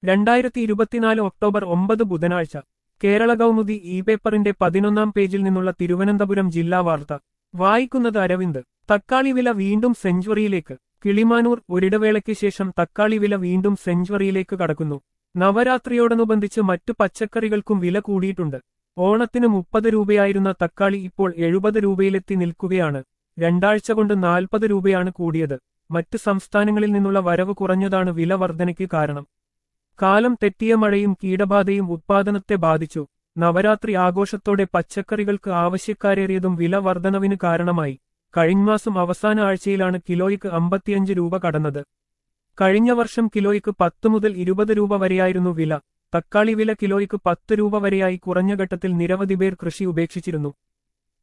രണ്ടായിരത്തി ഇരുപത്തിനാല് ഒക്ടോബർ ഒമ്പത് ബുധനാഴ്ച കേരള കൗമുദി ഇ പേപ്പറിന്റെ പതിനൊന്നാം പേജിൽ നിന്നുള്ള തിരുവനന്തപുരം ജില്ലാ വാർത്ത വായിക്കുന്നത് അരവിന്ദ് തക്കാളി വില വീണ്ടും സെഞ്ചുറിയിലേക്ക് കിളിമാനൂർ ഒരിടവേളയ്ക്ക് ശേഷം തക്കാളി വില വീണ്ടും സെഞ്ചുറിയിലേക്ക് കടക്കുന്നു നവരാത്രിയോടനുബന്ധിച്ച് മറ്റു പച്ചക്കറികൾക്കും വില കൂടിയിട്ടുണ്ട് ഓണത്തിന് മുപ്പത് രൂപയായിരുന്ന തക്കാളി ഇപ്പോൾ എഴുപത് രൂപയിലെത്തി നിൽക്കുകയാണ് രണ്ടാഴ്ച കൊണ്ട് നാൽപ്പത് രൂപയാണ് കൂടിയത് മറ്റ് സംസ്ഥാനങ്ങളിൽ നിന്നുള്ള വരവ് കുറഞ്ഞതാണ് വില വർധനയ്ക്ക് കാരണം കാലം തെറ്റിയ മഴയും കീടബാധയും ഉത്പാദനത്തെ ബാധിച്ചു നവരാത്രി ആഘോഷത്തോടെ പച്ചക്കറികൾക്ക് ആവശ്യക്കാരേറിയതും വില വർധനവിന് കാരണമായി കഴിഞ്ഞമാസം അവസാന ആഴ്ചയിലാണ് കിലോയ്ക്ക് അമ്പത്തിയഞ്ച് രൂപ കടന്നത് കഴിഞ്ഞ വർഷം കിലോയ്ക്ക് പത്ത് മുതൽ ഇരുപത് രൂപ വരെയായിരുന്നു വില തക്കാളി വില കിലോയ്ക്ക് പത്ത് രൂപ വരെയായി കുറഞ്ഞ ഘട്ടത്തിൽ നിരവധി പേർ കൃഷി ഉപേക്ഷിച്ചിരുന്നു